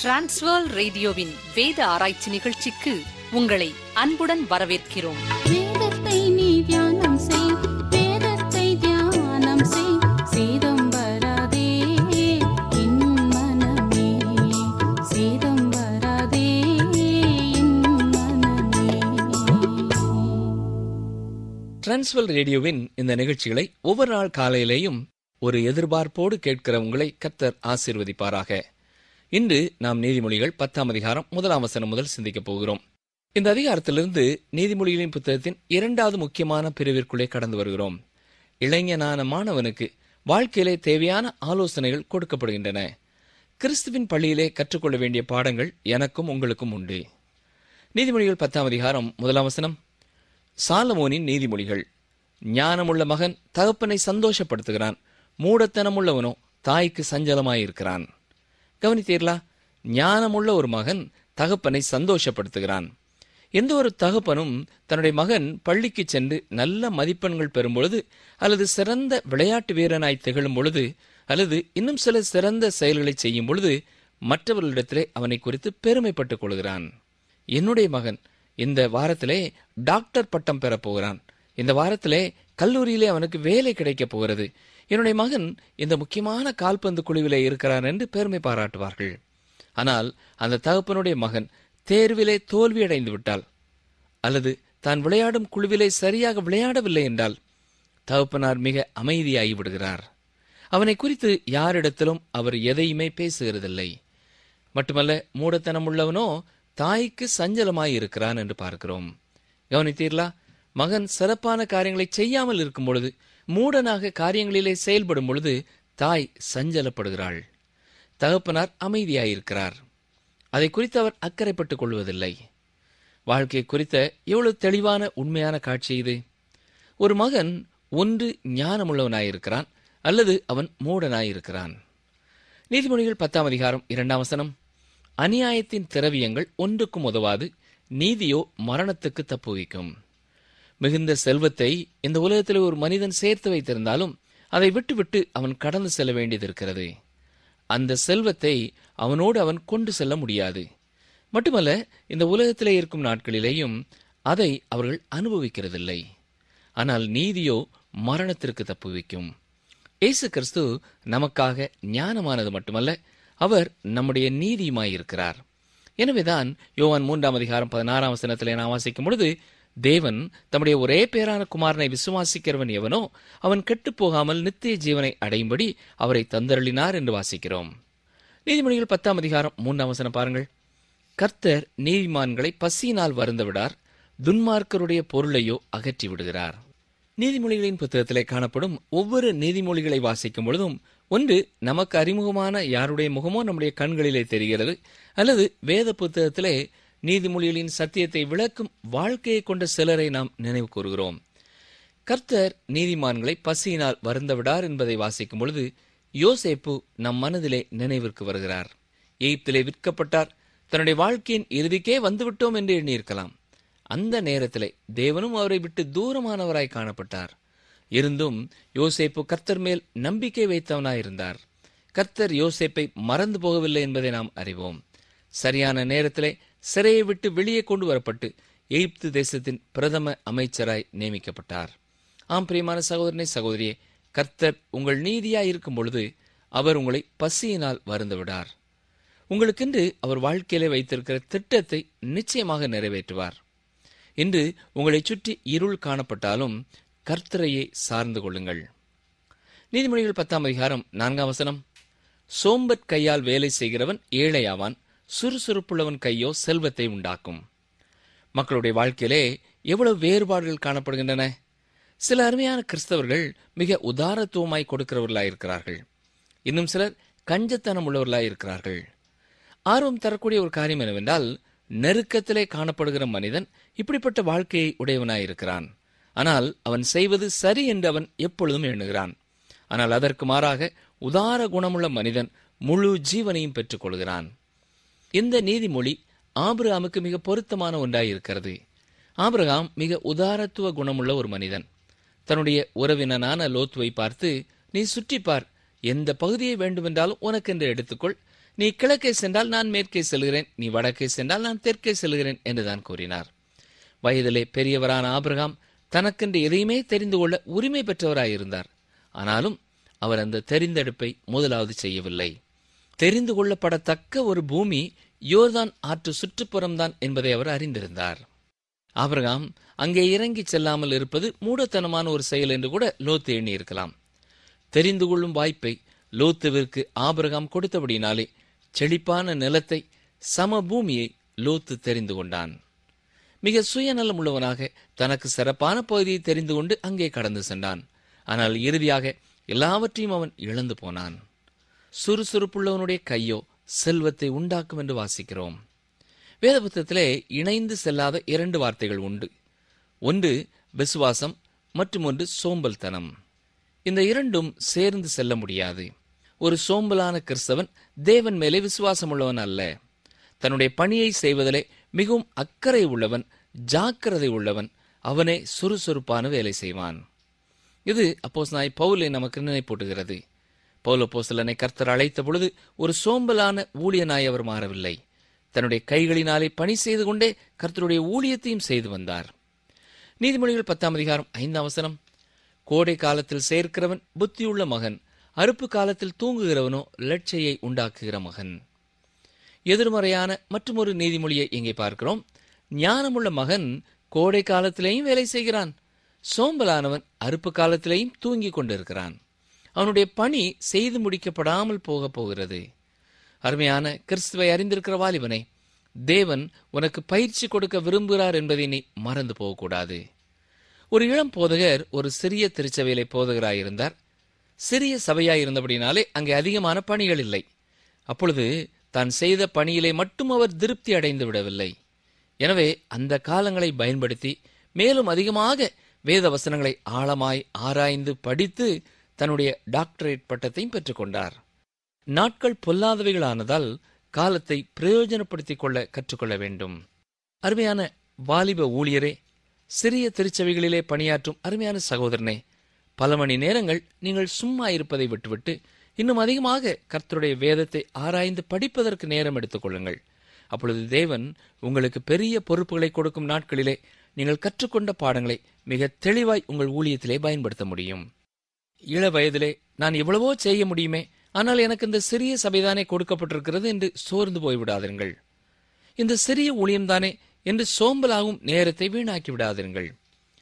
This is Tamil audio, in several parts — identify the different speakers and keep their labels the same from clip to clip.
Speaker 1: டிரான்ஸ்வர் ரேடியோவின் வேத ஆராய்ச்சி நிகழ்ச்சிக்கு உங்களை அன்புடன் வரவேற்கிறோம்
Speaker 2: வேதத்தை நீ தியானம் செய் வேதத்தை தியானம் செய் சேதம் வராதே என் மனமே சேதம் வராதே என் மனமே
Speaker 3: டிரான்ஸ்வல் ரேடியோவின் இந்த நிகழ்ச்சிகளை ஒவ்வொரு நாள் காலையிலேயும் ஒரு எதிர்பார்ப்போடு கேட்கிற உங்களை கர்த்தர் ஆசீர்வதிப்பாராக இன்று நாம் நீதிமொழிகள் பத்தாம் அதிகாரம் முதலாம் வசனம் முதல் சிந்திக்கப் போகிறோம் இந்த அதிகாரத்திலிருந்து நீதிமொழிகளின் புத்தகத்தின் இரண்டாவது முக்கியமான பிரிவிற்குள்ளே கடந்து வருகிறோம் இளைஞனான மாணவனுக்கு வாழ்க்கையிலே தேவையான ஆலோசனைகள் கொடுக்கப்படுகின்றன கிறிஸ்துவின் பள்ளியிலே கற்றுக்கொள்ள வேண்டிய பாடங்கள் எனக்கும் உங்களுக்கும் உண்டு நீதிமொழிகள் பத்தாம் அதிகாரம் முதலாம் வசனம் சாலமோனின் நீதிமொழிகள் ஞானமுள்ள மகன் தகப்பனை சந்தோஷப்படுத்துகிறான் மூடத்தனமுள்ளவனோ தாய்க்கு சஞ்சலமாயிருக்கிறான் கவனித்தீர்களா ஞானமுள்ள ஒரு மகன் தகப்பனை சந்தோஷப்படுத்துகிறான் எந்த ஒரு தகப்பனும் தன்னுடைய மகன் பள்ளிக்கு சென்று நல்ல மதிப்பெண்கள் பெறும் பொழுது அல்லது சிறந்த விளையாட்டு வீரனாய் திகழும் பொழுது அல்லது இன்னும் சில சிறந்த செயல்களை செய்யும் பொழுது மற்றவர்களிடத்திலே அவனை குறித்து பெருமைப்பட்டுக் கொள்கிறான் என்னுடைய மகன் இந்த வாரத்திலே டாக்டர் பட்டம் பெறப் போகிறான் இந்த வாரத்திலே கல்லூரியிலே அவனுக்கு வேலை கிடைக்கப் போகிறது என்னுடைய மகன் இந்த முக்கியமான கால்பந்து குழுவிலே இருக்கிறான் என்று பெருமை பாராட்டுவார்கள் ஆனால் அந்த தகப்பனுடைய மகன் தேர்விலே தோல்வியடைந்து விட்டால் அல்லது தான் விளையாடும் குழுவிலே சரியாக விளையாடவில்லை என்றால் தகப்பனார் மிக அமைதியாகி விடுகிறார் அவனை குறித்து யாரிடத்திலும் அவர் எதையுமே பேசுகிறதில்லை மட்டுமல்ல மூடத்தனம் உள்ளவனோ தாய்க்கு சஞ்சலமாய் இருக்கிறான் என்று பார்க்கிறோம் கவனித்தீர்களா மகன் சிறப்பான காரியங்களை செய்யாமல் இருக்கும் பொழுது மூடனாக காரியங்களிலே செயல்படும் பொழுது தாய் சஞ்சலப்படுகிறாள் தகப்பனார் அமைதியாயிருக்கிறார் அதை குறித்து அவர் அக்கறைப்பட்டுக் கொள்வதில்லை வாழ்க்கை குறித்த எவ்வளவு தெளிவான உண்மையான காட்சி இது ஒரு மகன் ஒன்று ஞானமுள்ளவனாயிருக்கிறான் அல்லது அவன் மூடனாயிருக்கிறான் நீதிமொழிகள் பத்தாம் அதிகாரம் இரண்டாம் வசனம் அநியாயத்தின் திரவியங்கள் ஒன்றுக்கும் உதவாது நீதியோ மரணத்துக்கு தப்புவிக்கும் மிகுந்த செல்வத்தை இந்த உலகத்தில் ஒரு மனிதன் சேர்த்து வைத்திருந்தாலும் அதை விட்டுவிட்டு அவன் கடந்து செல்ல வேண்டியது இருக்கிறது அந்த செல்வத்தை அவனோடு அவன் கொண்டு செல்ல முடியாது மட்டுமல்ல இந்த உலகத்திலே இருக்கும் நாட்களிலேயும் அதை அவர்கள் அனுபவிக்கிறதில்லை ஆனால் நீதியோ மரணத்திற்கு தப்புவிக்கும் இயேசு கிறிஸ்து நமக்காக ஞானமானது மட்டுமல்ல அவர் நம்முடைய நீதியுமாயிருக்கிறார் எனவேதான் யோவான் மூன்றாம் அதிகாரம் பதினாறாம் வசனத்திலே நாம் வாசிக்கும் பொழுது தேவன் தம்முடைய ஒரே பேரான குமாரனை விசுவாசிக்கிறவன் எவனோ அவன் கெட்டுப் போகாமல் நித்திய ஜீவனை அடையும்படி அவரை தந்தருளினார் என்று வாசிக்கிறோம் நீதிமொழிகள் பத்தாம் அதிகாரம் மூன்றாம் வசனம் பாருங்கள் கர்த்தர் நீதிமான்களை பசியினால் வருந்த விடார் துன்மார்க்கருடைய பொருளையோ அகற்றி விடுகிறார் நீதிமொழிகளின் புத்தகத்திலே காணப்படும் ஒவ்வொரு நீதிமொழிகளை வாசிக்கும் பொழுதும் ஒன்று நமக்கு அறிமுகமான யாருடைய முகமோ நம்முடைய கண்களிலே தெரிகிறது அல்லது வேத புத்தகத்திலே நீதிமொழிகளின் சத்தியத்தை விளக்கும் வாழ்க்கையை கொண்ட சிலரை நாம் நினைவு கூறுகிறோம் கர்த்தர் நீதிமான்களை பசியினால் வருந்த விடார் என்பதை வாசிக்கும் பொழுது யோசேப்பு நம் மனதிலே நினைவிற்கு வருகிறார் எகிப்திலே விற்கப்பட்டார் தன்னுடைய வாழ்க்கையின் இறுதிக்கே வந்துவிட்டோம் என்று எண்ணியிருக்கலாம் அந்த நேரத்திலே தேவனும் அவரை விட்டு தூரமானவராய் காணப்பட்டார் இருந்தும் யோசேப்பு கர்த்தர் மேல் நம்பிக்கை வைத்தவனாயிருந்தார் கர்த்தர் யோசேப்பை மறந்து போகவில்லை என்பதை நாம் அறிவோம் சரியான நேரத்திலே சிறையை விட்டு வெளியே கொண்டு வரப்பட்டு எகிப்து தேசத்தின் பிரதம அமைச்சராய் நியமிக்கப்பட்டார் ஆம் பிரியமான சகோதரனை சகோதரியே கர்த்தர் உங்கள் நீதியாய் இருக்கும் பொழுது அவர் உங்களை பசியினால் வருந்த விடார் உங்களுக்கென்று அவர் வாழ்க்கையிலே வைத்திருக்கிற திட்டத்தை நிச்சயமாக நிறைவேற்றுவார் இன்று உங்களைச் சுற்றி இருள் காணப்பட்டாலும் கர்த்தரையே சார்ந்து கொள்ளுங்கள் நீதிமொழிகள் பத்தாம் அதிகாரம் நான்காம் வசனம் சோம்பற் கையால் வேலை செய்கிறவன் ஏழையாவான் சுறுசுறுப்புள்ளவன் கையோ செல்வத்தை உண்டாக்கும் மக்களுடைய வாழ்க்கையிலே எவ்வளவு வேறுபாடுகள் காணப்படுகின்றன சில அருமையான கிறிஸ்தவர்கள் மிக உதாரத்துவமாய் கொடுக்கிறவர்களாய் இருக்கிறார்கள் இன்னும் சிலர் கஞ்சத்தனம் உள்ளவர்களாய் இருக்கிறார்கள் ஆர்வம் தரக்கூடிய ஒரு காரியம் என்னவென்றால் நெருக்கத்திலே காணப்படுகிற மனிதன் இப்படிப்பட்ட வாழ்க்கையை உடையவனாயிருக்கிறான் ஆனால் அவன் செய்வது சரி என்று அவன் எப்பொழுதும் எண்ணுகிறான் ஆனால் அதற்கு மாறாக உதார குணமுள்ள மனிதன் முழு ஜீவனையும் பெற்றுக் கொள்கிறான் இந்த நீதிமொழி ஆபிரகாமுக்கு மிக பொருத்தமான ஒன்றாயிருக்கிறது ஆபிரகாம் மிக உதாரத்துவ குணமுள்ள ஒரு மனிதன் தன்னுடைய உறவினனான லோத்துவை பார்த்து நீ சுற்றிப்பார் எந்த பகுதியை வேண்டுமென்றாலும் உனக்கென்று எடுத்துக்கொள் நீ கிழக்கே சென்றால் நான் மேற்கே செல்கிறேன் நீ வடக்கே சென்றால் நான் தெற்கே செல்கிறேன் என்றுதான் கூறினார் வயதிலே பெரியவரான ஆபிரகாம் தனக்கென்று எதையுமே தெரிந்து கொள்ள உரிமை பெற்றவராயிருந்தார் ஆனாலும் அவர் அந்த தெரிந்தெடுப்பை முதலாவது செய்யவில்லை தெரிந்து கொள்ளப்படத்தக்க ஒரு பூமி யோர்தான் ஆற்று சுற்றுப்புறம்தான் என்பதை அவர் அறிந்திருந்தார் ஆபிரகாம் அங்கே இறங்கி செல்லாமல் இருப்பது மூடத்தனமான ஒரு செயல் என்று கூட லோத்து எண்ணியிருக்கலாம் தெரிந்து கொள்ளும் வாய்ப்பை லோத்துவிற்கு ஆபிரகாம் கொடுத்தபடினாலே செழிப்பான நிலத்தை சம பூமியை லோத்து தெரிந்து கொண்டான் மிக சுயநலம் உள்ளவனாக தனக்கு சிறப்பான பகுதியை தெரிந்து கொண்டு அங்கே கடந்து சென்றான் ஆனால் இறுதியாக எல்லாவற்றையும் அவன் இழந்து போனான் சுறுசுறுப்புள்ளவனுடைய கையோ செல்வத்தை உண்டாக்கும் என்று வாசிக்கிறோம் வேத புத்தகத்திலே இணைந்து செல்லாத இரண்டு வார்த்தைகள் உண்டு ஒன்று விசுவாசம் மற்றும் ஒன்று சோம்பல்தனம் இந்த இரண்டும் சேர்ந்து செல்ல முடியாது ஒரு சோம்பலான கிறிஸ்தவன் தேவன் மேலே விசுவாசம் உள்ளவன் அல்ல தன்னுடைய பணியை செய்வதிலே மிகவும் அக்கறை உள்ளவன் ஜாக்கிரதை உள்ளவன் அவனே சுறுசுறுப்பான வேலை செய்வான் இது அப்போஸ் நாய் பவுலை நமக்கு நினைப்பூட்டுகிறது பவுல் அப்போஸ்தலனை கர்த்தர் அழைத்த பொழுது ஒரு சோம்பலான ஊழியனாய் அவர் மாறவில்லை தன்னுடைய கைகளினாலே பணி செய்து கொண்டே கர்த்தருடைய ஊழியத்தையும் செய்து வந்தார் நீதிமொழிகள் பத்தாம் அதிகாரம் ஐந்தாம் வசனம் கோடை காலத்தில் சேர்க்கிறவன் புத்தியுள்ள மகன் அறுப்பு காலத்தில் தூங்குகிறவனோ லட்சையை உண்டாக்குகிற மகன் எதிர்மறையான மற்றொரு நீதிமொழியை இங்கே பார்க்கிறோம் ஞானமுள்ள மகன் கோடை காலத்திலேயும் வேலை செய்கிறான் சோம்பலானவன் அறுப்பு காலத்திலேயும் தூங்கிக் கொண்டிருக்கிறான் அவனுடைய பணி செய்து முடிக்கப்படாமல் போக போகிறது அருமையான கிறிஸ்துவை அறிந்திருக்கிற வாலிபனை தேவன் உனக்கு பயிற்சி கொடுக்க விரும்புகிறார் என்பதை நீ மறந்து போகக்கூடாது ஒரு இளம் போதகர் ஒரு சிறிய திருச்சபையிலே போதகராயிருந்தார் சிறிய சபையாயிருந்தபடினாலே அங்கே அதிகமான பணிகள் இல்லை அப்பொழுது தான் செய்த பணியிலே மட்டும் அவர் திருப்தி அடைந்து விடவில்லை எனவே அந்த காலங்களை பயன்படுத்தி மேலும் அதிகமாக வேத வசனங்களை ஆழமாய் ஆராய்ந்து படித்து தன்னுடைய டாக்டரேட் பட்டத்தையும் பெற்றுக்கொண்டார் நாட்கள் பொல்லாதவைகளானதால் காலத்தை பிரயோஜனப்படுத்திக் கொள்ள கற்றுக்கொள்ள வேண்டும் அருமையான வாலிப ஊழியரே சிறிய திருச்சபைகளிலே பணியாற்றும் அருமையான சகோதரனே பல மணி நேரங்கள் நீங்கள் சும்மா இருப்பதை விட்டுவிட்டு இன்னும் அதிகமாக கர்த்தருடைய வேதத்தை ஆராய்ந்து படிப்பதற்கு நேரம் எடுத்துக் கொள்ளுங்கள் அப்பொழுது தேவன் உங்களுக்கு பெரிய பொறுப்புகளை கொடுக்கும் நாட்களிலே நீங்கள் கற்றுக்கொண்ட பாடங்களை மிக தெளிவாய் உங்கள் ஊழியத்திலே பயன்படுத்த முடியும் இள வயதிலே நான் எவ்வளவோ செய்ய முடியுமே ஆனால் எனக்கு இந்த சிறிய சபைதானே கொடுக்கப்பட்டிருக்கிறது என்று சோர்ந்து போய்விடாதீர்கள் இந்த சிறிய ஊழியம்தானே என்று சோம்பலாகும் நேரத்தை வீணாக்கி விடாதீர்கள்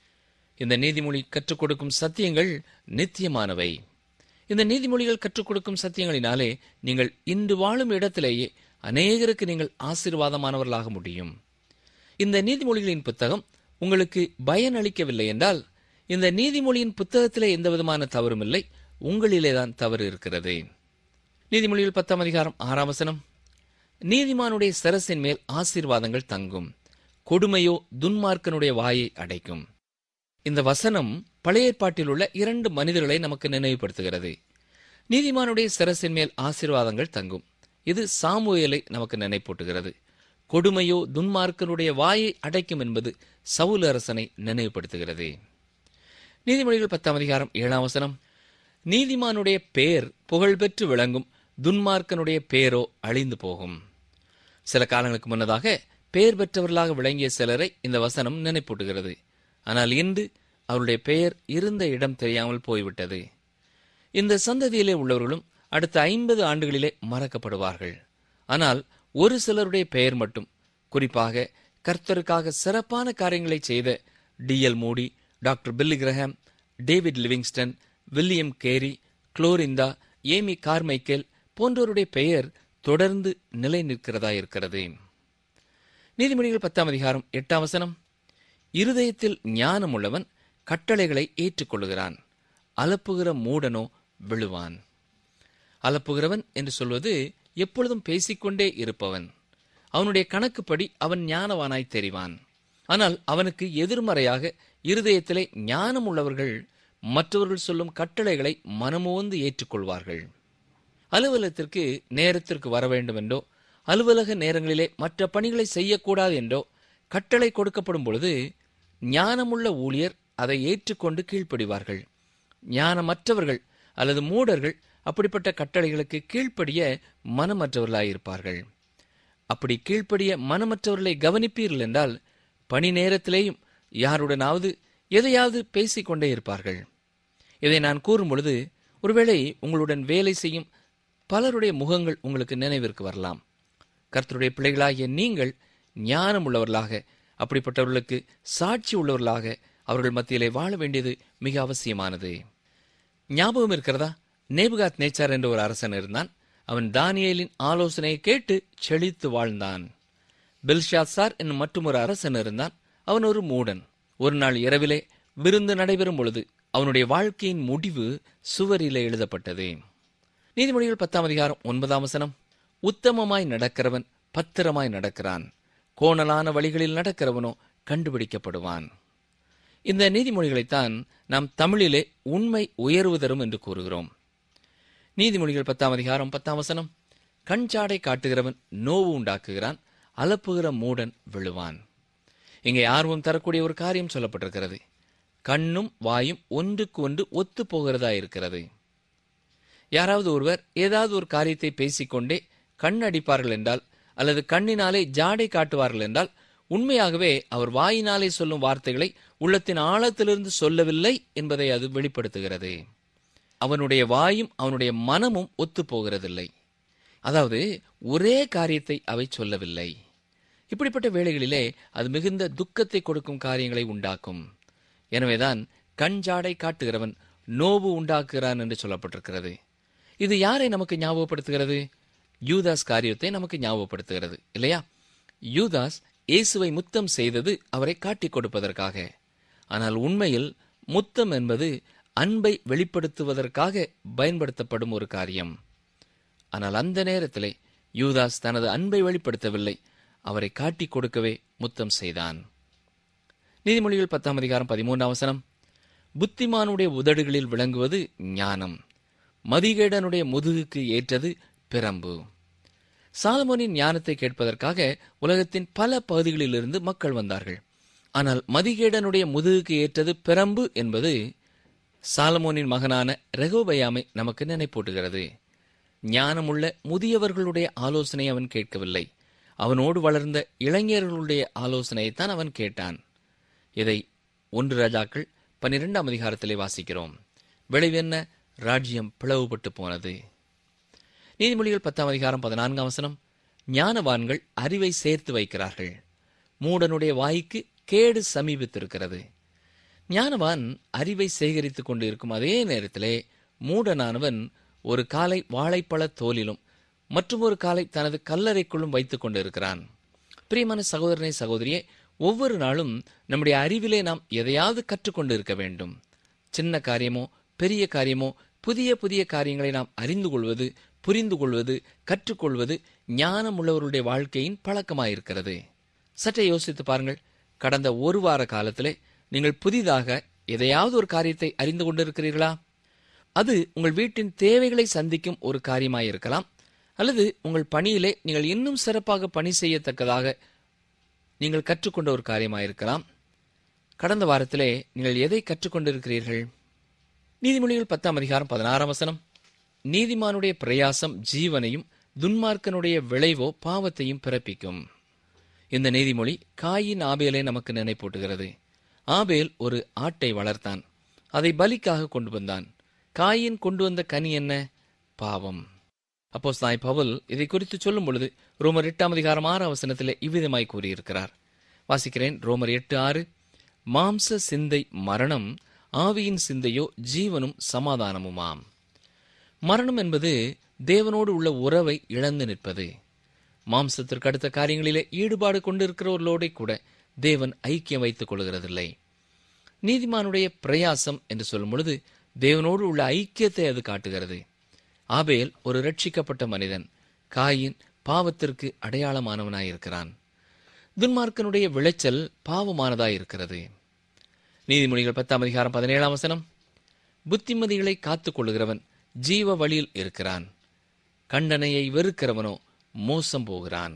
Speaker 3: இந்த நீதிமொழி கற்றுக் கொடுக்கும் சத்தியங்கள் நித்தியமானவை இந்த நீதிமொழிகள் கற்றுக் கொடுக்கும் சத்தியங்களினாலே நீங்கள் இன்று வாழும் இடத்திலேயே அநேகருக்கு நீங்கள் ஆசீர்வாதமானவர்களாக முடியும் இந்த நீதிமொழிகளின் புத்தகம் உங்களுக்கு பயனளிக்கவில்லை என்றால் இந்த நீதிமொழியின் புத்தகத்திலே எந்த விதமான தவறும் இல்லை உங்களிலேதான் தவறு இருக்கிறது நீதிமொழிகள் பத்தாம் அதிகாரம் ஆறாம் வசனம் நீதிமானுடைய சரசின் மேல் ஆசீர்வாதங்கள் தங்கும் கொடுமையோ துன்மார்க்கனுடைய வாயை அடைக்கும் இந்த வசனம் பழைய ஏற்பாட்டில் உள்ள இரண்டு மனிதர்களை நமக்கு நினைவுபடுத்துகிறது நீதிமானுடைய சிரசின் மேல் ஆசீர்வாதங்கள் தங்கும் இது சாமுவேலை நமக்கு நினைப்பூட்டுகிறது கொடுமையோ துன்மார்க்கனுடைய வாயை அடைக்கும் என்பது சவுல் அரசனை நினைவுபடுத்துகிறது நீதிமொழிகள் பத்தாம் அதிகாரம் ஏழாம் வசனம் நீதிமானுடைய பேர் புகழ்பெற்று விளங்கும் துன்மார்க்கனுடைய பேரோ அழிந்து போகும் சில காலங்களுக்கு முன்னதாக பெயர் பெற்றவர்களாக விளங்கிய சிலரை இந்த வசனம் நினைப்பூட்டுகிறது ஆனால் இன்று அவருடைய பெயர் இருந்த இடம் தெரியாமல் போய்விட்டது இந்த சந்ததியிலே உள்ளவர்களும் அடுத்த ஐம்பது ஆண்டுகளிலே மறக்கப்படுவார்கள் ஆனால் ஒரு சிலருடைய பெயர் மட்டும் குறிப்பாக கர்த்தருக்காக சிறப்பான காரியங்களை செய்த D L Moody doctor Billy Graham David Livingstone William Carey Clorinda Amy Carmichael போன்றோருடைய பெயர் தொடர்ந்து நிலை நிற்கிறதா இருக்கிறது நீதிமொழிகள் பத்தாம் அதிகாரம் எட்டாம் வசனம் இருதயத்தில் ஞானம் உள்ளவன் கட்டளைகளை ஏற்றுக்கொள்கிறான் அலப்புகிற மூடனோ விழுவான் அலப்புகிறவன் என்று சொல்வது எப்பொழுதும் பேசிக்கொண்டே இருப்பவன் அவனுடைய கணக்குப்படி அவன் ஞானவானாய் தெரிவான் ஆனால் அவனுக்கு எதிர்மறையாக இருதயத்திலே ஞானம் உள்ளவர்கள் மற்றவர்கள் சொல்லும் கட்டளைகளை மனமோந்து ஏற்றுக்கொள்வார்கள் அலுவலகத்திற்கு நேரத்திற்கு வர வேண்டும் என்றோ அலுவலக நேரங்களிலே மற்ற பணிகளை செய்யக்கூடாது என்றோ கட்டளை கொடுக்கப்படும் பொழுது ஞானமுள்ள ஊழியர் அதை ஏற்றுக்கொண்டு கீழ்ப்படிவார்கள் ஞானமற்றவர்கள் அல்லது மூடர்கள் அப்படிப்பட்ட கட்டளைகளுக்கு கீழ்ப்படிய மனமற்றவர்களாயிருப்பார்கள் அப்படி கீழ்ப்படிய மனமற்றவர்களை கவனிப்பீர்கள் என்றால் பணி நேரத்திலேயும் யாருடனாவது எதையாவது பேசிக்கொண்டே இருப்பார்கள் இதை நான் கூறும் பொழுது ஒருவேளை உங்களுடன் வேலை செய்யும் பலருடைய முகங்கள் உங்களுக்கு நினைவிற்கு வரலாம் கர்த்தருடைய பிள்ளைகளாகிய நீங்கள் ஞானம் உள்ளவர்களாக அப்படிப்பட்டவர்களுக்கு சாட்சி உள்ளவர்களாக அவர்கள் மத்தியிலே வாழ வேண்டியது மிக அவசியமானது ஞாபகம் இருக்கிறதா நேபுகாத் நேச்சார் என்ற ஒரு அரசன் இருந்தான் அவன் தானியேலின் ஆலோசனையை கேட்டு செழித்து வாழ்ந்தான் பெல்ஷாத்சார் என்னும் மற்றும் ஒரு அரசன் இருந்தான் அவன் ஒரு மூடன் ஒரு நாள் இரவிலே விருந்து நடைபெறும் பொழுது அவனுடைய வாழ்க்கையின் முடிவு சுவரிலே எழுதப்பட்டது நீதிமொழிகள் பத்தாம் அதிகாரம் ஒன்பதாம் வசனம் உத்தமமாய் நடக்கிறவன் பத்திரமாய் நடக்கிறான் கோணலான வழிகளில் நடக்கிறவனோ கண்டுபிடிக்கப்படுவான் இந்த நீதிமொழிகளைத்தான் நாம் தமிழிலே உண்மை உயர்வு தரும் என்று கூறுகிறோம் நீதிமொழிகள் பத்தாம் அதிகாரம் பத்தாம் வசனம் கண்சாடை காட்டுகிறவன் நோவு உண்டாக்குகிறான் அலப்புகிற மூடன் விழுவான் இங்கே ஆர்வம் தரக்கூடிய ஒரு காரியம் சொல்லப்பட்டிருக்கிறது கண்ணும் வாயும் ஒன்றுக்கு ஒன்று ஒத்து போகிறதா இருக்கிறது யாராவது ஒருவர் ஏதாவது ஒரு காரியத்தை பேசிக்கொண்டே கண் அடிப்பார்கள் என்றால் அல்லது கண்ணினாலே ஜாடை காட்டுவார்கள் என்றால் உண்மையாகவே அவர் வாயினாலே சொல்லும் வார்த்தைகளை உள்ளத்தின் ஆழத்திலிருந்து சொல்லவில்லை என்பதை அது வெளிப்படுத்துகிறது அவனுடைய வாயும் அவனுடைய மனமும் ஒத்துப் போகிறதில்லை அதாவது ஒரே காரியத்தை அவை சொல்லவில்லை இப்படிப்பட்ட வேளைகளிலே அது மிகுந்த துக்கத்தை கொடுக்கும் காரியங்களை உண்டாக்கும் எனவேதான் கண் ஜாடை காட்டுகிறவன் நோவு உண்டாக்குகிறான் என்று சொல்லப்பட்டிருக்கிறது இது யாரை நமக்கு ஞாபகப்படுத்துகிறது யூதாஸ் காரியத்தை நமக்கு ஞாபகப்படுத்துகிறது இல்லையா யூதாஸ் இயேசுவை முத்தம் செய்தது அவரை காட்டிக் கொடுப்பதற்காக ஆனால் உண்மையில் முத்தம் என்பது அன்பை வெளிப்படுத்துவதற்காக பயன்படுத்தப்படும் ஒரு காரியம் ஆனால் அந்த நேரத்திலே யூதாஸ் தனது அன்பை வெளிப்படுத்தவில்லை அவரை காட்டிக் கொடுக்கவே முத்தம் செய்தான் நீதிமொழிகள் பத்தாம் அதிகாரம் பதிமூன்றாம் வசனம் புத்திமானுடைய உதடுகளில் விளங்குவது ஞானம் மதிகேடனுடைய முதுகுக்கு ஏற்றது பிரம்பு சாலமோனின் ஞானத்தை கேட்பதற்காக உலகத்தின் பல பகுதிகளிலிருந்து மக்கள் வந்தார்கள் ஆனால் மதிகேடனுடைய முதுகுக்கு ஏற்றது பிரம்பு என்பது சாலமோனின் மகனான ரெகோபயாமை நமக்கு நினைப்பூட்டுகிறது ஞானமுள்ள முதியவர்களுடைய ஆலோசனை அவன் கேட்கவில்லை அவனோடு வளர்ந்த இளைஞர்களுடைய ஆலோசனையைத்தான் அவன் கேட்டான் இதை ஒன்று ராஜாக்கள் பன்னிரெண்டாம் அதிகாரத்திலே வாசிக்கிறோம் விளைவென்ன ராஜ்யம் பிளவுபட்டு போனது நீதிமொழிகள் பத்தாம் அதிகாரம் பதினான்காம் வசனம் ஞானவான்கள் அறிவை சேர்த்து வைக்கிறார்கள் மூடனுடைய வாய்க்கு கேடு சமீபித்திருக்கிறது ஞானவான் அறிவை சேகரித்துக் கொண்டு இருக்கும் அதே நேரத்திலே மூடனானவன் ஒரு காலை வாழைப்பழ தோலிலும் மற்றும் ஒரு காலை தனது கல்லறைக்குள்ளும் வைத்துக் கொண்டிருக்கிறான் பிரியமான சகோதரனை சகோதரியே ஒவ்வொரு நாளும் நம்முடைய அறிவிலே நாம் எதையாவது கற்றுக்கொண்டு இருக்க வேண்டும் சின்ன காரியமோ பெரிய காரியமோ புதிய புதிய காரியங்களை நாம் அறிந்து கொள்வது புரிந்து கொள்வது கற்றுக்கொள்வது ஞானம் உள்ளவருடைய வாழ்க்கையின் பழக்கமாயிருக்கிறது சற்றே யோசித்து பாருங்கள் கடந்த ஒரு வார காலத்திலே நீங்கள் புதிதாக எதையாவது ஒரு காரியத்தை அறிந்து கொண்டிருக்கிறீர்களா அது உங்கள் வீட்டின் தேவைகளை சந்திக்கும் ஒரு காரியமாயிருக்கலாம் அல்லது உங்கள் பணியிலே நீங்கள் இன்னும் சிறப்பாக பணி செய்யத்தக்கதாக நீங்கள் கற்றுக்கொண்ட ஒரு காரியமாயிருக்கலாம் கடந்த வாரத்திலே நீங்கள் எதை கற்றுக்கொண்டிருக்கிறீர்கள் நீதிமொழிகள் பத்தாம் அதிகாரம் பதினாறாம் வசனம் நீதிமானுடைய பிரயாசம் ஜீவனையும் துன்மார்க்கனுடைய விளைவோ பாவத்தையும் பிறப்பிக்கும் இந்த நீதிமொழி காயின் ஆபேலை நமக்கு நினைப்பூட்டுகிறது ஆபேல் ஒரு ஆட்டை வளர்த்தான் அதை பலிக்காக கொண்டு வந்தான் காயின் கொண்டு வந்த கனி என்ன பாவம் அப்போ சாய் பவுல் இதை குறித்து சொல்லும் பொழுது ரோமர் எட்டாம் அதிகாரம் ஆறு அவசனத்திலே இவ்விதமாய் கூறியிருக்கிறார் வாசிக்கிறேன் ரோமர் எட்டு ஆறு மாம்ச சிந்தை மரணம் ஆவியின் சிந்தையோ ஜீவனும் சமாதானமுமாம் மரணம் என்பது தேவனோடு உள்ள உறவை இழந்து நிற்பது மாம்சத்திற்கு அடுத்த காரியங்களிலே ஈடுபாடு கொண்டிருக்கிறவர்களோட கூட தேவன் ஐக்கியம் வைத்துக் கொள்கிறதில்லை நீதிமானுடைய பிரயாசம் என்று சொல்லும் பொழுது தேவனோடு உள்ள ஐக்கியத்தை அது காட்டுகிறது ஆபேல் ஒரு ரட்சிக்கப்பட்ட மனிதன் காயின் பாவத்திற்கு அடையாளமானவனாயிருக்கிறான் துன்மார்க்கனுடைய விளைச்சல் பாவமானதாயிருக்கிறது நீதிமொழிகள் பத்தாம் அதிகாரம் பதினேழாம் வசனம் புத்திமதிகளை காத்துக் கொள்ளுகிறவன் ஜீவ வழியில் இருக்கிறான் கண்டனையை வெறுக்கிறவனோ மோசம் போகிறான்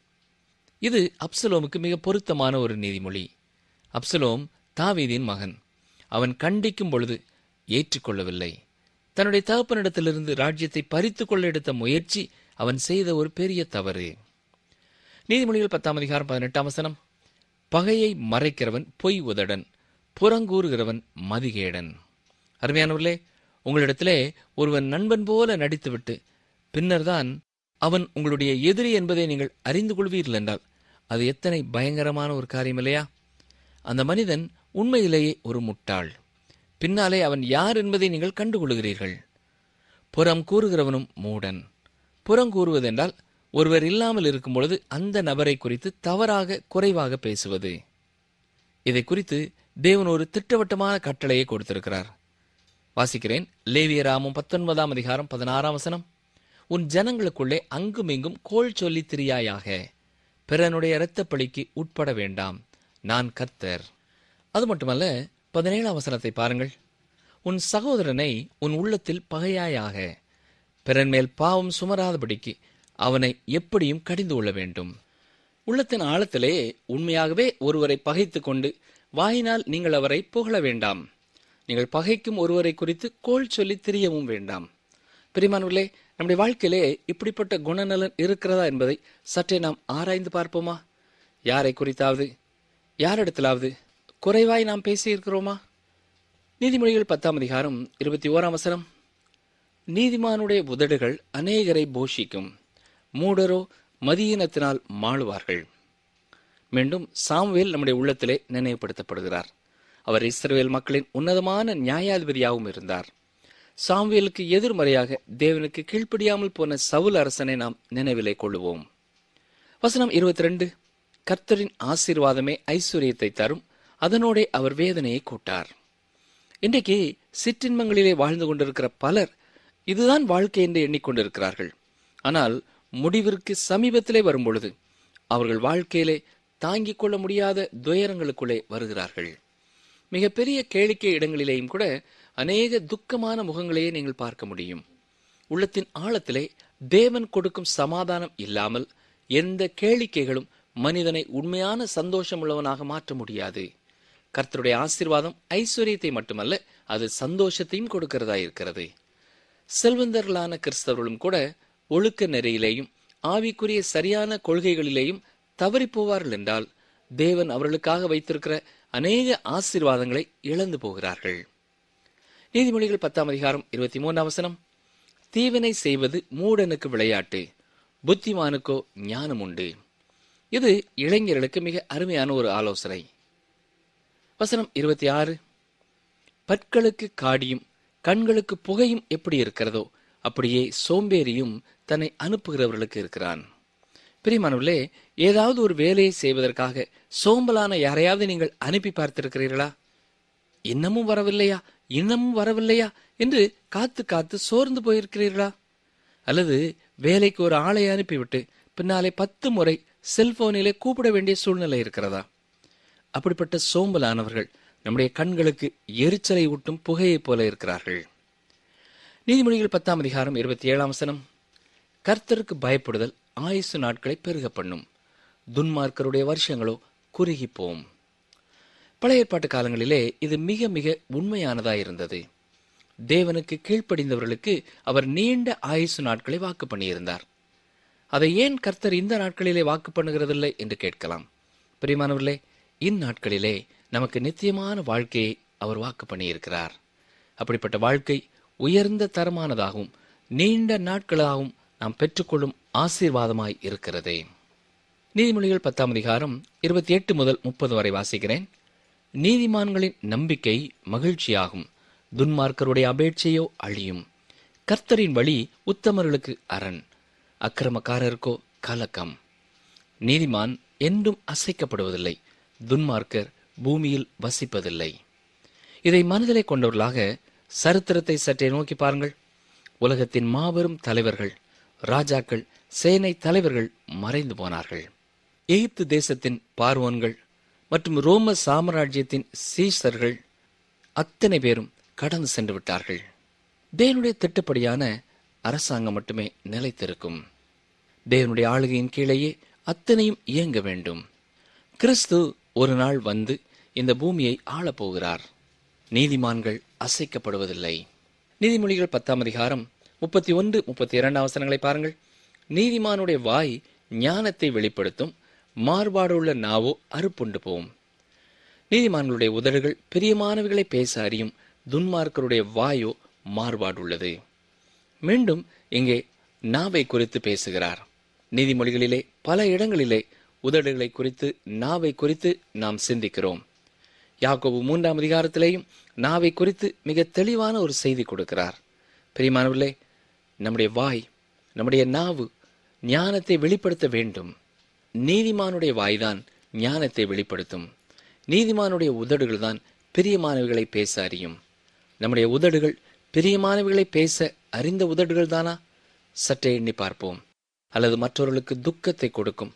Speaker 3: இது அப்சலோமுக்கு மிக பொருத்தமான ஒரு நீதிமொழி அப்சலோம் தாவீதின் மகன் அவன் கண்டிக்கும் பொழுது ஏற்றுக்கொள்ளவில்லை தன்னுடைய தகப்பனிடத்திலிருந்து ராஜ்யத்தை பறித்துக் கொள்ள எடுத்த முயற்சி அவன் செய்த ஒரு பெரிய தவறு நீதிமொழிகள் பத்தாம் அதிகாரம் பதினெட்டாம் வசனம் பகையை மறைக்கிறவன் பொய் உதடன் புறங்கூறுகிறவன் மதிகேடன் அருமையானவர்களே உங்களிடத்திலே ஒருவன் நண்பன் போல நடித்துவிட்டு பின்னர்தான் அவன் உங்களுடைய எதிரி என்பதை நீங்கள் அறிந்து கொள்வீர்கள் என்றால் அது எத்தனை பயங்கரமான ஒரு காரியம் இல்லையா அந்த மனிதன் உண்மையிலேயே ஒரு முட்டாள் பின்னாலே அவன் யார் என்பதை நீங்கள் கண்டுகொள்கிறீர்கள் புறம் கூறுகிறவனும் மூடன் புறம் கூறுவதென்றால் ஒருவர் இல்லாமல் இருக்கும் பொழுது அந்த நபரை குறித்து தவறாக குறைவாக பேசுவது இதை குறித்து தேவன் ஒரு திட்டவட்டமான கட்டளையை கொடுத்திருக்கிறார் வாசிக்கிறேன் லேவியராமும் பத்தொன்பதாம் அதிகாரம் பதினாறாம் வசனம் உன் ஜனங்களுக்குள்ளே அங்குமிங்கும் கோள் சொல்லி திரியாயாக பிறனுடைய இரத்தப்பழிக்கு உட்பட வேண்டாம் நான் கர்த்தர் அது மட்டுமல்ல பதினேழாம் வசனத்தை பாருங்கள் உன் சகோதரனை உன் உள்ளத்தில் பகையாயாக பிறன் மேல் பாவம் சுமராதபடிக்கு அவனை எப்படியும் கடிந்து கொள்ள வேண்டும் உள்ளத்தின் ஆழத்திலே உண்மையாகவே ஒருவரை பகைத்துக் கொண்டு வாயினால் நீங்கள் அவரை புகழ வேண்டாம் நீங்கள் பகைக்கும் ஒருவரை குறித்து கோள் சொல்லி திரியவும் வேண்டாம் பிரிமானவர்களே நம்முடைய வாழ்க்கையிலே இப்படிப்பட்ட குணநலன் இருக்கிறதா என்பதை சற்றே நாம் ஆராய்ந்து பார்ப்போமா யாரை குறித்தாவது யாரிடத்திலாவது குறைவாய் நாம் பேசியிருக்கிறோமா நீதிமொழிகள் பத்தாம் அதிகாரம் இருபத்தி ஓராம் வசனம் நீதிமானுடைய உதடுகள் அநேகரை போஷிக்கும் மூடரோ மதியினத்தினால் மாளுவார்கள் மீண்டும் சாம்வேல் நம்முடைய உள்ளத்திலே நினைவுபடுத்தப்படுகிறார் அவர் இஸ்ரவேல் மக்களின் உன்னதமான நியாயாதிபதியாகவும் இருந்தார் சாம்வேலுக்கு எதிர்மறையாக தேவனுக்கு கீழ்ப்படியாமல் போன சவுல் அரசனை நாம் நினைவிலே கொள்ளுவோம் வசனம் இருபத்தி ரெண்டு கர்த்தரின் ஆசீர்வாதமே ஐஸ்வர்யத்தை தரும் அதனோடே அவர் வேதனையை கூட்டார் இன்றைக்கு சிற்றின்பங்களிலே வாழ்ந்து கொண்டிருக்கிற பலர் இதுதான் வாழ்க்கை என்று எண்ணிக்கொண்டிருக்கிறார்கள் ஆனால் முடிவிற்கு சமீபத்திலே வரும்பொழுது அவர்கள் வாழ்க்கையிலே தாங்கிக் கொள்ள முடியாத துயரங்களுக்குள்ளே வருகிறார்கள் மிகப்பெரிய கேளிக்கை இடங்களிலேயும் கூட அநேக துக்கமான முகங்களையே நீங்கள் பார்க்க முடியும் உள்ளத்தின் ஆழத்திலே தேவன் கொடுக்கும் சமாதானம் இல்லாமல் எந்த கேளிக்கைகளும் மனிதனை உண்மையான சந்தோஷம் உள்ளவனாக மாற்ற முடியாது கர்த்தருடைய ஆசீர்வாதம் ஐஸ்வர்யத்தை மட்டுமல்ல அது சந்தோஷத்தையும் கொடுக்கிறதா இருக்கிறது செல்வந்தர்களான கிறிஸ்தவர்களும் கூட ஒழுக்க நெறியிலேயும் ஆவிக்குரிய சரியான கொள்கைகளிலேயும் தவறிப் போவார்கள் என்றால் தேவன் அவர்களுக்காக வைத்திருக்கிற அநேக ஆசீர்வாதங்களை இழந்து போகிறார்கள் நீதிமொழிகள் பத்தாம் அதிகாரம் இருபத்தி மூன்றாம் வசனம் தீவினை செய்வது மூடனுக்கு விளையாட்டு புத்திமானுக்கோ ஞானம் உண்டு இது இளைஞர்களுக்கு மிக அருமையான ஒரு ஆலோசனை வசனம் இருபத்தி ஆறு பற்களுக்கு காடியும் கண்களுக்கு புகையும் எப்படி இருக்கிறதோ அப்படியே சோம்பேறியும் தன்னை அனுப்புகிறவர்களுக்கு இருக்கிறான் பிரியமானவர்களே ஏதாவது ஒரு வேலையை செய்வதற்காக சோம்பலான யாரையாவது நீங்கள் அனுப்பி பார்த்திருக்கிறீர்களா இன்னமும் வரவில்லையா இன்னமும் வரவில்லையா என்று காத்து காத்து சோர்ந்து போயிருக்கிறீர்களா அல்லது வேலைக்கு ஒரு ஆளை அனுப்பிவிட்டு பின்னாலே பத்து முறை செல்போனிலே கூப்பிட வேண்டிய சூழ்நிலை இருக்கிறதா அப்படிப்பட்ட சோம்பலானவர்கள் நம்முடைய கண்களுக்கு எரிச்சலை ஊட்டும் புகையைப் போல இருக்கிறார்கள் நீதிமொழிகள் பத்தாம் அதிகாரம் இருபத்தி ஏழாம் வசனம் கர்த்தருக்கு பயப்படுதல் ஆயுசு நாட்களை பெருக பண்ணும் துன்மார்க்கருடைய வருஷங்களோ குறுகிப்போம் பழைய ஏற்பாட்டு காலங்களிலே இது மிக மிக உண்மையானதாயிருந்தது தேவனுக்கு கீழ்ப்படிந்தவர்களுக்கு அவர் நீண்ட ஆயுசு நாட்களை வாக்கு பண்ணியிருந்தார் அதை ஏன் கர்த்தர் இந்த நாட்களிலே வாக்கு பண்ணுகிறதில்லை என்று கேட்கலாம் பிரியமானவர்களே இந்நாட்களிலே நமக்கு நித்தியமான வாழ்க்கையை அவர் வாக்கு பண்ணியிருக்கிறார் அப்படிப்பட்ட வாழ்க்கை உயர்ந்த தரமானதாகவும் நீண்ட நாட்களாகவும் நாம் பெற்றுக்கொள்ளும் ஆசீர்வாதமாய் இருக்கிறது நீதிமொழிகள் பத்தாம் அதிகாரம் இருபத்தி எட்டு முதல் முப்பது வரை வாசிக்கிறேன் நீதிமான்களின் நம்பிக்கை மகிழ்ச்சியாகும் துன்மார்க்கருடைய அபேட்சையோ அழியும் கர்த்தரின் வழி உத்தமர்களுக்கு அரண் அக்கிரமக்காரருக்கோ கலக்கம் நீதிமான் என்றும் அசைக்கப்படுவதில்லை துன்மார்க்கர் பூமியில் வசிப்பதில்லை இதை மனதிலே கொண்டவர்களாக சரித்திரத்தை சற்றே நோக்கி பாருங்கள் உலகத்தின் மாபெரும் தலைவர்கள் ராஜாக்கள் சேனை தலைவர்கள் மறைந்து போனார்கள் எகிப்து தேசத்தின் பார்வோன்கள் மற்றும் ரோம சாம்ராஜ்யத்தின் சீசர்கள் அத்தனை பேரும் கடந்து சென்று விட்டார்கள் தேவனுடைய திட்டப்படியான அரசாங்கம் மட்டுமே நிலைத்திருக்கும் தேவனுடைய ஆளுகையின் கீழேயே அத்தனையும் இயங்க வேண்டும் கிறிஸ்து ஒரு நாள் வந்து இந்த பூமியை ஆளப்போகிறார் நீதிமான்கள் அசைக்கப்படுவதில்லை நீதிமொழிகள் பத்தாம் அதிகாரம் முப்பத்தி ஒன்று முப்பத்தி இரண்டாம் வசனங்களை பாருங்கள் நீதிமானுடைய வாய் ஞானத்தை வெளிப்படுத்தும் மாறுபாடுள்ள நாவோ அறுப்புண்டு போகும் நீதிமான்களுடைய உதடுகள் பிரியமானவைகளை பேச அறியும் துன்மார்க்கருடைய வாயோ மாறுபாடுள்ளது மீண்டும் இங்கே நாவை குறித்து பேசுகிறார் நீதிமொழிகளிலே பல இடங்களிலே உதடுகளை குறித்து நாவை குறித்து நாம் சிந்திக்கிறோம் யாக்கோபு மூன்றாம் அதிகாரத்திலேயும் நாவை குறித்து மிக தெளிவான ஒரு செய்தி கொடுக்கிறார் பிரியமானவர்களே நம்முடைய வாய் நம்முடைய நாவு ஞானத்தை வெளிப்படுத்த வேண்டும் நீதிமானுடைய வாய்தான் ஞானத்தை வெளிப்படுத்தும் நீதிமானுடைய உதடுகள் தான் பிரியமானவைகளை பேச அறியும் நம்முடைய உதடுகள் பிரியமானவைகளை பேச அறிந்த உதடுகள் தானா சற்றே எண்ணி பார்ப்போம் அல்லது மற்றவர்களுக்கு துக்கத்தை கொடுக்கும்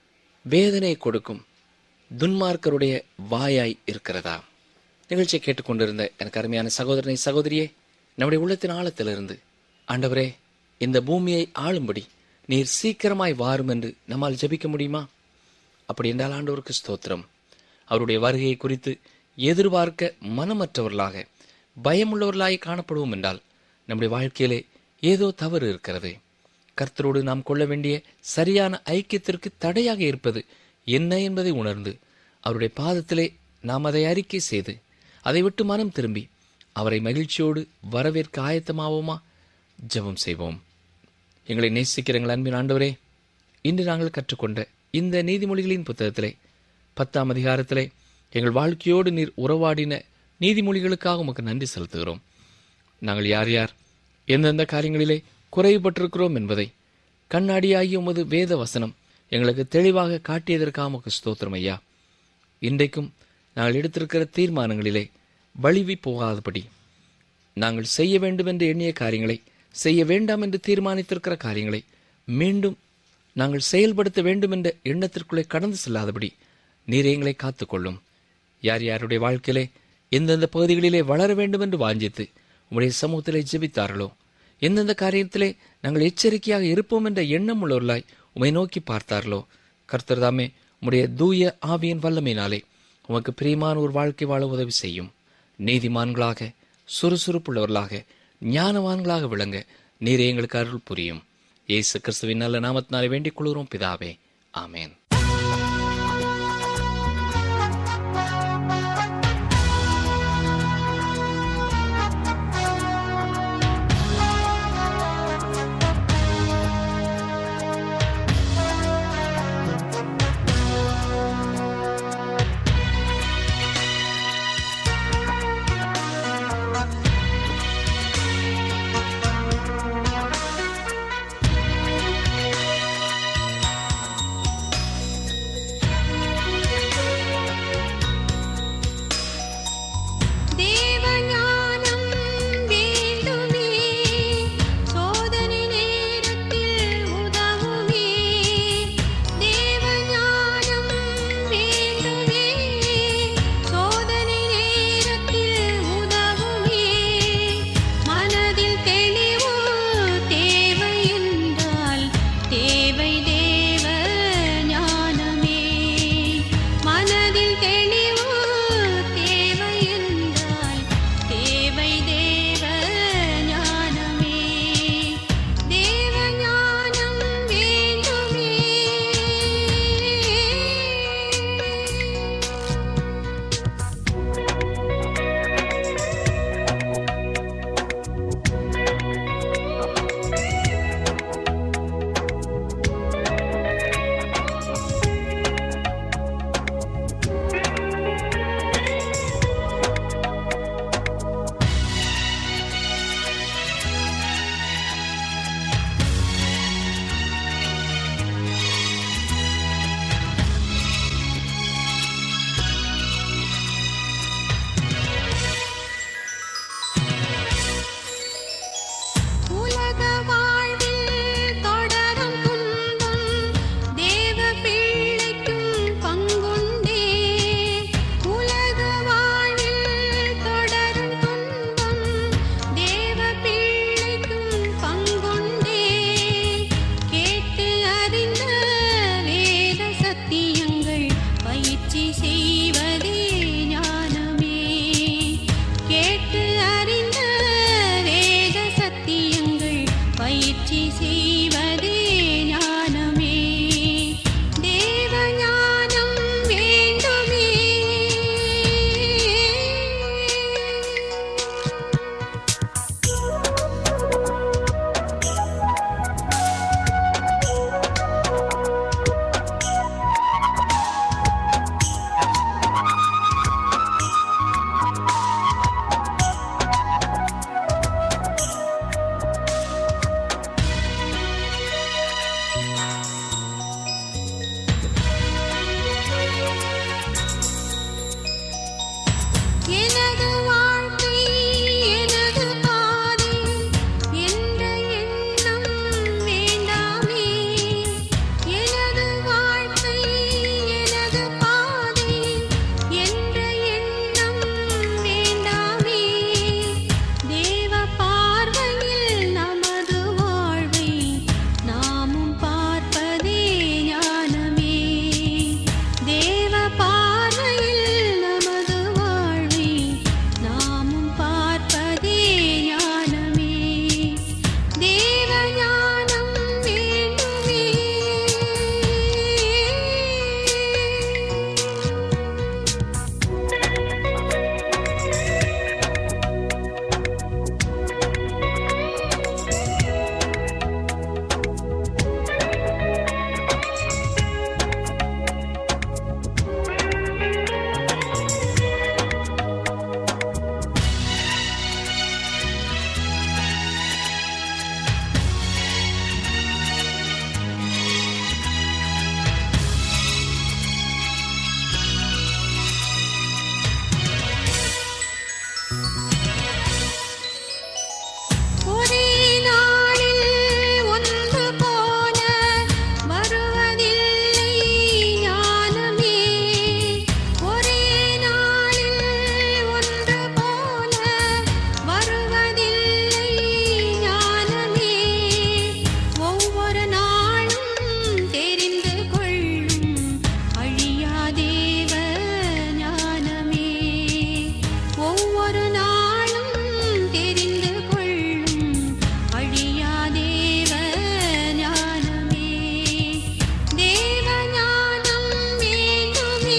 Speaker 3: வேதனை கொடுக்கும் துன்மார்க்கருடைய வாயாய் இருக்கிறதா நிகழ்ச்சியை கேட்டுக்கொண்டிருந்த எனக்கு அருமையான சகோதரனை சகோதரியே நம்முடைய உள்ளத்தின் ஆழத்திலிருந்து ஆண்டவரே இந்த பூமியை ஆளும்படி நீர் சீக்கிரமாய் வாரும் என்று நம்மால் ஜெபிக்க முடியுமா அப்படி என்றால் ஆண்டவருக்கு ஸ்தோத்திரம் அவருடைய வருகையை குறித்து எதிர்பார்க்க மனமற்றவர்களாக பயமுள்ளவர்களாய் காணப்படுவோம் என்றால் நம்முடைய வாழ்க்கையிலே ஏதோ தவறு இருக்கிறது கர்த்தரோடு நாம் கொள்ள வேண்டிய சரியான ஐக்கியத்திற்கு தடையாக இருப்பது என்ன என்பதை உணர்ந்து அவருடைய பாதத்திலே நாம் அதை அறிக்கை செய்து அதை விட்டு மனம் திரும்பி அவரை மகிழ்ச்சியோடு வரவேற்க ஆயத்தமாவோமா ஜெபம் செய்வோம் எங்களை நேசிக்கிற எங்கள் அன்பின் ஆண்டவரே இன்று நாங்கள் கற்றுக்கொண்ட இந்த நீதிமொழிகளின் புத்தகத்திலே பத்தாம் அதிகாரத்திலே எங்கள் வாழ்க்கையோடு நீர் உறவாடின நீதிமொழிகளுக்காக உமக்கு நன்றி செலுத்துகிறோம் நாங்கள் யார் யார் எந்தெந்த காரியங்களிலே குறைபட்டிருக்கிறோம் என்பதை கண்ணாடியாகிய உமது வேத வசனம் எங்களுக்கு தெளிவாக காட்டியதற்காக உமக்கு ஸ்தோத்திரம் ஐயா இன்றைக்கும் நாங்கள் எடுத்திருக்கிற தீர்மானங்களிலே வழிவி போகாதபடி நாங்கள் செய்ய வேண்டும் என்று எண்ணிய காரியங்களை செய்ய வேண்டாம் என்று தீர்மானித்திருக்கிற காரியங்களை மீண்டும் நாங்கள் செயல்படுத்த வேண்டும் என்ற எண்ணத்திற்குள்ளே கடந்து செல்லாதபடி நீர் எங்களை காத்துக்கொள்ளும் யார் யாருடைய வாழ்க்கையிலே எந்தெந்த பகுதிகளிலே வளர வேண்டும் என்று வாஞ்சித்து உம்முடைய சமூகத்திலே ஜெபித்தார்களோ எந்தெந்த காரியத்திலே நாங்கள் எச்சரிக்கையாக இருப்போம் என்ற எண்ணம் உள்ளவர்களாய் உமை நோக்கி பார்த்தார்களோ கர்த்தர் தாமே உம்முடைய தூய ஆவியின் வல்லமையினாலே உமக்கு பிரியமான ஒரு வாழ்க்கை வாழ உதவி செய்யும் நீதிமான்களாக சுறுசுறுப்புள்ளவர்களாக ஞானவான்களாக விளங்க நீரே எங்களுக்கு அருள் புரியும் இயேசு கிறிஸ்துவின் நல்ல நாமத்தினாலே வேண்டிக் கொள்கிறோம் பிதாவே ஆமேன்
Speaker 2: ஆராய்ச்சி செய்வதே ஞானமே தேவ ஞானம் வேண்டுமே எனது வாழ்க்கை எனது பாதை என்ற எண்ணம் வேண்டாமே எனது வாழ்க்கை எனது பாதை என்ற எண்ணம் வேண்டாமே தேவ பார்வையில் நமது வாழ்வை நாமும் பார்ப்பதே ஞானமே தேவ பார்வையில் நமது வாழ்வை நாமும் பார்ப்பதே ஞானமே தேவ ஞானம் வேண்டுமே ஒரே நாளில் ஒன்று போல வருவதில்லை ஞானமே ஒரே நாளில் ஒன்று போல வருவதில்லை ஞானமே ஒவ்வொரு நாளும் தெரிந்து கொள்ளும் அழியாதேவ ஞானமே ஒவ்வொரு நாளும் தெரிந்து கொள்ளும் அழியாதேவ ஞானமே தேவ ஞானம் வேண்டுமே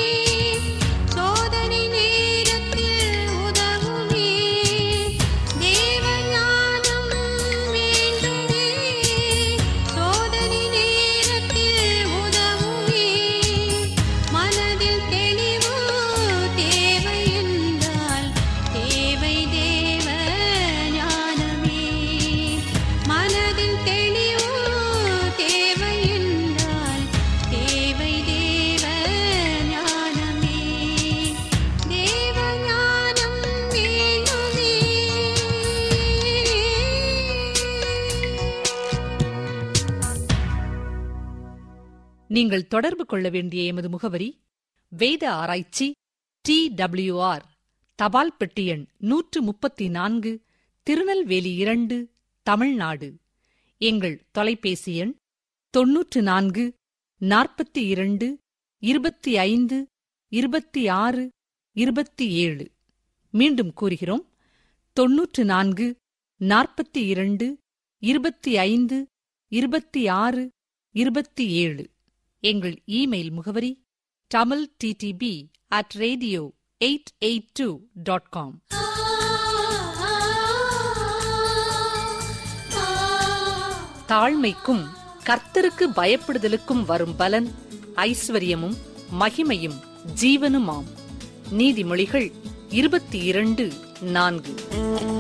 Speaker 2: சோதனை நேரத்தில் உதவுமே தேவ ஞானம் வேண்டுமே சோதனை நேரத்தில் உதவுமே மனதில் தெளிவு தேவை என்றால் தேவை தேவ ஞானமே மனதில் தெளிவு தேவை என்றால் தேவை தேவ ஞானமே தேவ ஞானம் வேண்டுமே
Speaker 1: நீங்கள் தொடர்பு கொள்ள வேண்டிய எமது முகவரி வேத ஆராய்ச்சி டி டபிள்யூஆர் தபால் பெட்டி எண் நூற்று முப்பத்தி நான்கு திருநெல்வேலி இரண்டு தமிழ்நாடு எங்கள் தொலைபேசி எண் தொன்னூற்று நான்கு நாற்பத்தி இரண்டு இருபத்தி ஐந்து இருபத்தி ஆறு இருபத்தி ஏழு மீண்டும் கூறுகிறோம் தொன்னூற்று நான்கு நாற்பத்தி இரண்டு இருபத்தி ஐந்து இருபத்தி ஆறு இருபத்தி ஏழு எங்கள் இமெயில் முகவரி Tamil TTB at radio eight eight two dot com தாழ்மைக்கும் கர்த்தருக்கு பயப்படுதலுக்கும் வரும் பலன் ஐஸ்வர்யமும் மகிமையும் ஜீவனுமாம் நீதிமொழிகள் இருபத்தி இரண்டு நான்கு